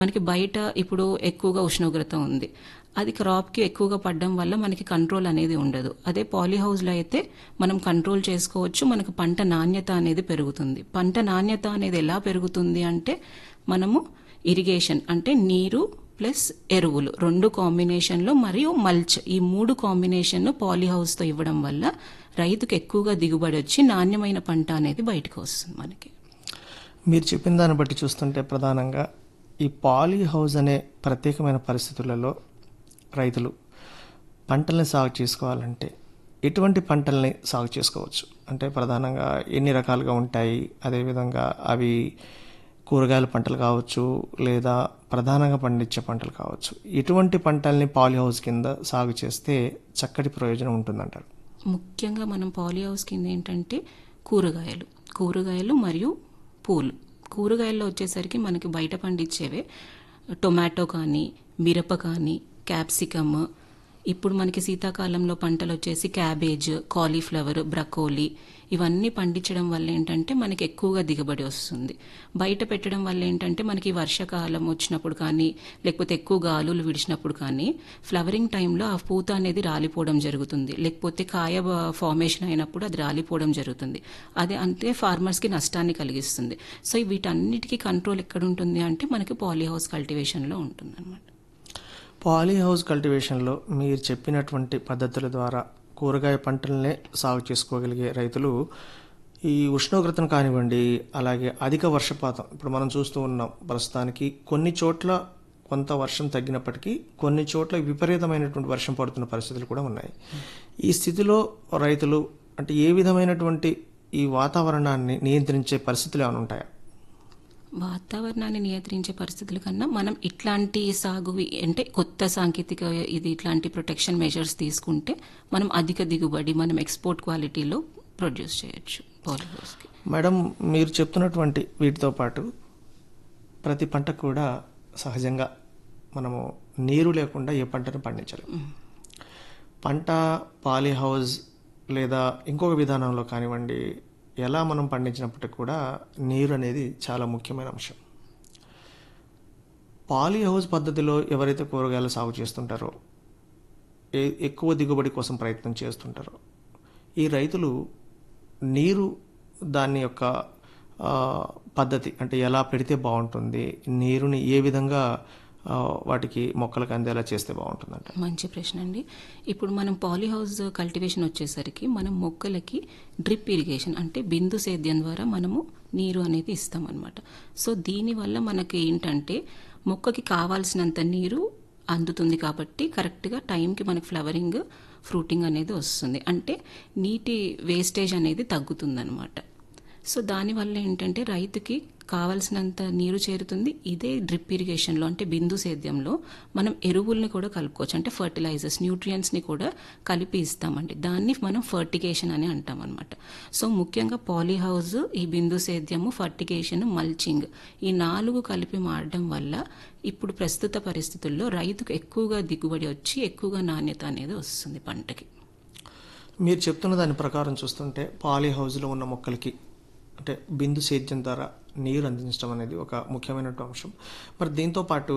మనకి బయట ఇప్పుడు ఎక్కువగా ఉష్ణోగ్రత ఉంది అది క్రాప్కి ఎక్కువగా పడడం వల్ల మనకి కంట్రోల్ అనేది ఉండదు అదే పాలీ హౌస్లో అయితే మనం కంట్రోల్ చేసుకోవచ్చు మనకు పంట నాణ్యత అనేది పెరుగుతుంది పంట నాణ్యత అనేది ఎలా పెరుగుతుంది అంటే మనము ఇరిగేషన్ అంటే నీరు ప్లస్ ఎరువులు రెండు కాంబినేషన్లో మరియు మల్చ్ ఈ మూడు కాంబినేషన్ పాలీ హౌస్తో ఇవ్వడం వల్ల రైతుకు ఎక్కువగా దిగుబడి వచ్చి నాణ్యమైన పంట అనేది బయటకు వస్తుంది మనకి మీరు చెప్పిన దాన్ని బట్టి చూస్తుంటే ప్రధానంగా ఈ పాలీ హౌస్ అనే ప్రత్యేకమైన పరిస్థితులలో రైతులు పంటల్ని సాగు చేసుకోవాలంటే ఎటువంటి పంటల్ని సాగు చేసుకోవచ్చు అంటే ప్రధానంగా ఎన్ని రకాలుగా ఉంటాయి అదేవిధంగా అవి కూరగాయల పంటలు కావచ్చు లేదా ప్రధానంగా పండించే పంటలు కావచ్చు ఎటువంటి పంటల్ని పాలీ హౌస్ కింద సాగు చేస్తే చక్కటి ప్రయోజనం ఉంటుందంటారు ముఖ్యంగా మనం పాలీ హౌస్ కింద ఏంటంటే కూరగాయలు కూరగాయలు మరియు పూలు కూరగాయల్లో వచ్చేసరికి మనకి బయట పండించేవే టొమాటో కానీ మిరప కానీ క్యాప్సికమ్ ఇప్పుడు మనకి శీతాకాలంలో పంటలు వచ్చేసి క్యాబేజ్ కాలీఫ్లవర్ బ్రకోలీ ఇవన్నీ పండించడం వల్ల ఏంటంటే మనకి ఎక్కువగా దిగుబడి వస్తుంది బయట పెట్టడం వల్ల ఏంటంటే మనకి వర్షాకాలం వచ్చినప్పుడు కానీ లేకపోతే ఎక్కువ గాలులు విడిచినప్పుడు కానీ ఫ్లవరింగ్ టైంలో ఆ పూత అనేది రాలిపోవడం జరుగుతుంది లేకపోతే కాయ ఫార్మేషన్ అయినప్పుడు అది రాలిపోవడం జరుగుతుంది అది అంటే ఫార్మర్స్కి నష్టాన్ని కలిగిస్తుంది సో వీటన్నిటికీ కంట్రోల్ ఎక్కడ ఉంటుంది అంటే మనకి పాలీ హౌస్ కల్టివేషన్లో ఉంటుంది అనమాట పాలీ హౌస్ కల్టివేషన్లో మీరు చెప్పినటువంటి పద్ధతుల ద్వారా కూరగాయ పంటలనే సాగు చేసుకోగలిగే రైతులు ఈ ఉష్ణోగ్రతను కానివ్వండి అలాగే అధిక వర్షపాతం ఇప్పుడు మనం చూస్తూ ఉన్నాం ప్రస్తుతానికి కొన్ని చోట్ల కొంత వర్షం తగ్గినప్పటికీ కొన్ని చోట్ల విపరీతమైనటువంటి వర్షం పడుతున్న పరిస్థితులు కూడా ఉన్నాయి ఈ స్థితిలో రైతులు అంటే ఏ విధమైనటువంటి ఈ వాతావరణాన్ని నియంత్రించే పరిస్థితులు ఏమైనా ఉంటాయా వాతావరణాన్ని నియంత్రించే పరిస్థితుల కన్నా మనం ఇట్లాంటి సాగు అంటే కొత్త సాంకేతిక ఇది ఇట్లాంటి ప్రొటెక్షన్ మెజర్స్ తీసుకుంటే మనం అధిక దిగుబడి మనం ఎక్స్పోర్ట్ క్వాలిటీలో ప్రొడ్యూస్ చేయొచ్చు పాలిహౌస్కి మేడం మీరు చెప్తున్నటువంటి వీటితో పాటు ప్రతి పంట కూడా సహజంగా మనము నీరు లేకుండా ఏ పంటను పండించలేము పంట పాలీ హౌస్ లేదా ఇంకొక విధానంలో కానివ్వండి ఎలా మనం పండించినప్పటికీ కూడా నీరు అనేది చాలా ముఖ్యమైన అంశం పాలీ హౌస్ పద్ధతిలో ఎవరైతే కూరగాయలు సాగు చేస్తుంటారో ఏ- ఎక్కువ దిగుబడి కోసం ప్రయత్నం చేస్తుంటారో ఈ రైతులు నీరు దాని యొక్క ఆ, పద్ధతి అంటే ఎలా పెడితే బాగుంటుంది నీరుని ఏ విధంగా ఆ, వాటికి మొక్కలకు అందేలా చేస్తే బాగుంటుందంట మంచి ప్రశ్న అండి ఇప్పుడు మనం పాలీ హౌస్ కల్టివేషన్ వచ్చేసరికి మనం మొక్కలకి డ్రిప్ ఇరిగేషన్ అంటే బిందు సేద్యం ద్వారా మనము నీరు అనేది ఇస్తాం అనమాట సో దీనివల్ల మనకి ఏంటంటే మొక్కకి కావాల్సినంత నీరు అందుతుంది కాబట్టి కరెక్ట్గా టైంకి మనకి ఫ్లవరింగ్ ఫ్రూటింగ్ అనేది వస్తుంది అంటే నీటి వేస్టేజ్ అనేది తగ్గుతుందన్నమాట సో దానివల్ల ఏంటంటే రైతుకి కావలసినంత నీరు చేరుతుంది ఇదే డ్రిప్ ఇరిగేషన్లో అంటే బిందు సేద్యంలో మనం ఎరువుల్ని కూడా కలుపుకోవచ్చు అంటే ఫర్టిలైజర్స్ న్యూట్రియంట్స్ని కూడా కలిపి ఇస్తామండి దాన్ని మనం ఫర్టిగేషన్ అని అంటాం అనమాట సో ముఖ్యంగా పాలీ హౌస్ ఈ బిందు సేద్యము ఫర్టిగేషన్ మల్చింగ్ ఈ నాలుగు కలిపి మారడం వల్ల ఇప్పుడు ప్రస్తుత పరిస్థితుల్లో రైతుకు ఎక్కువగా దిగుబడి వచ్చి ఎక్కువగా నాణ్యత అనేది వస్తుంది పంటకి మీరు చెప్తున్న దాని ప్రకారం చూస్తుంటే పాలీ హౌస్లో ఉన్న మొక్కలకి అంటే బిందు సేద్యం ద్వారా నీరు అందించడం అనేది ఒక ముఖ్యమైనటువంటి అంశం మరి దీంతో పాటు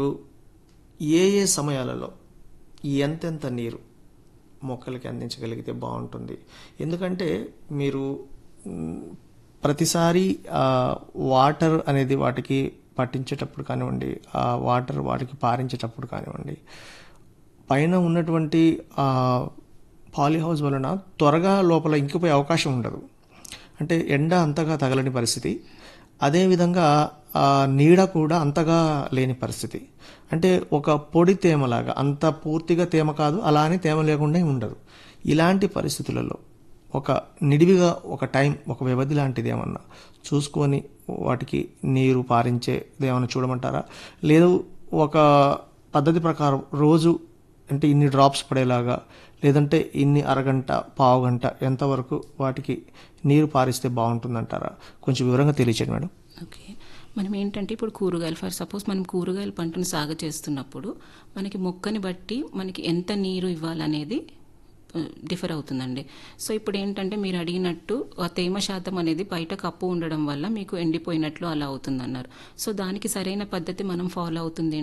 ఏ ఏ సమయాలలో ఎంతెంత నీరు మొక్కలకి అందించగలిగితే బాగుంటుంది ఎందుకంటే మీరు మ్, ప్రతిసారి ఆ, వాటర్ అనేది వాటికి పట్టించేటప్పుడు కానివ్వండి ఆ వాటర్ వాటికి పారించేటప్పుడు కానివ్వండి పైన ఉన్నటువంటి ఆ పాలీ హౌస్ వలన త్వరగా లోపల ఇంకిపోయే అవకాశం ఉండదు అంటే ఎండ అంతగా తగలని పరిస్థితి అదేవిధంగా ఆ నీడ కూడా అంతగా లేని పరిస్థితి అంటే ఒక పొడి తేమలాగా అంత పూర్తిగా తేమ కాదు అలానే తేమ లేకుండా ఉండదు ఇలాంటి పరిస్థితులలో ఒక నిడివిగా ఒక టైం ఒక వ్యవధి లాంటిది ఏమన్నా చూసుకొని వాటికి నీరు పారించేది ఏమన్నా చూడమంటారా లేదు ఒక పద్ధతి ప్రకారం రోజు అంటే ఇన్ని డ్రాప్స్ పడేలాగా లేదంటే ఇన్ని అరగంట పావు గంట ఎంతవరకు వాటికి నీరు పారిస్తే బాగుంటుందంటారా కొంచెం వివరంగా తెలియచేయండి మేడం ఓకే మనం ఏంటంటే ఇప్పుడు కూరగాయలు ఫర్ సపోజ్ మనం కూరగాయల పంటను సాగు చేస్తున్నప్పుడు మనకి మొక్కని బట్టి మనకి ఎంత నీరు ఇవ్వాలనేది డిఫర్ అవుతుందండి సో ఇప్పుడు ఏంటంటే మీరు అడిగినట్టు ఆ తేమ శాతం అనేది బయట కప్పు ఉండడం వల్ల మీకు ఎండిపోయినట్లు అలా అవుతుందన్నారు సో దానికి సరైన పద్ధతి మనం ఫాలో అవుతుంది